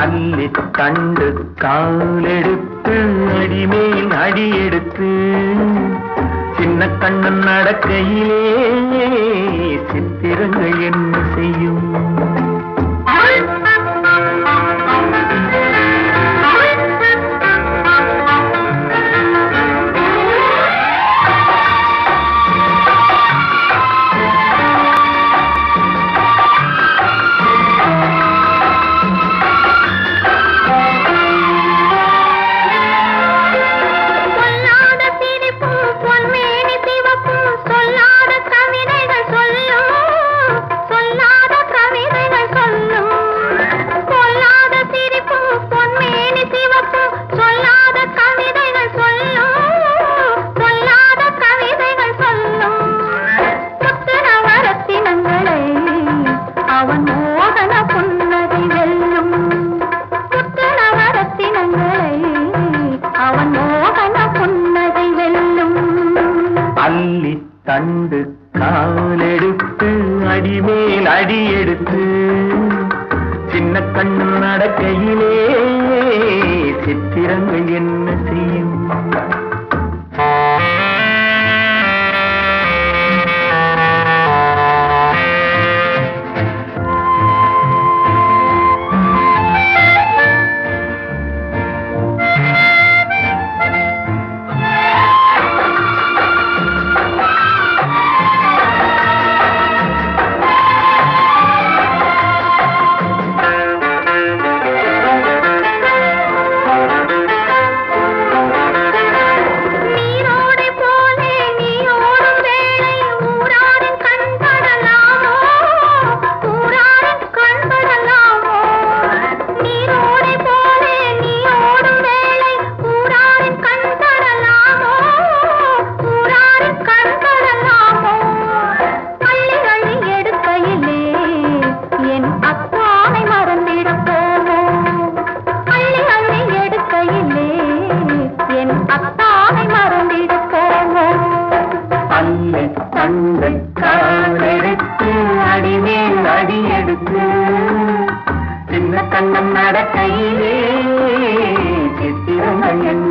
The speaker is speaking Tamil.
அள்ளி கண்டு காலெடுத்து அடிமேல் அடி எடுத்து சின்ன கண்ணன் நடக்கையிலே சித்திரங்கள் என்ன செய்யும் சொல்லாத சிரிப்பும் பொன்மேனி சிவப்பும் சொல்லாத கவிதைகள் சொல்லும் சொல்லாத கவிதைகள் சொல்லும் சொல்லாத சிரிப்பும் பொன்மேனி சிவப்பும் சொல்லாத கவிதைகள் சொல்லும் சொல்லாத கவிதைகள் சொல்லும் முத்துரவரத்தினங்களை அவன் மோகன புன்னகை வெல்லும் முத்துரவரத்தினங்களை அவன் மோகன புன்னகை வெல்லும் அள்ளி தண்டு காலெடுத்து அடிமேல் அடி எடுத்து சின்ன கண்ணன் நடக்கையிலே சித்திரங்கள் என்ன செய்யும் நீரோடை போலே நீ ஓடும் வேளை ஊராரின் கண்படலாமோ ஊராரின் கண்படலாமோ நீரோடை போலே நீ ஓடும் வேளை ஊராரின் கண்படலாமோ ஊராரின் கண்படலாமோ அள்ளி அள்ளி எடுக்கையிலே என் அத்தானை மறந்திடப் போமோ அள்ளி அள்ளி எடுக்கையிலே என் அத்தானை மறந்திடப் போமோ அள்ளி தண்டு காலெடுத்து அடிமேல் அடி எடுத்து சின்ன கண்ணன் நடக்கையிலே சித்திரங்கள் என்ன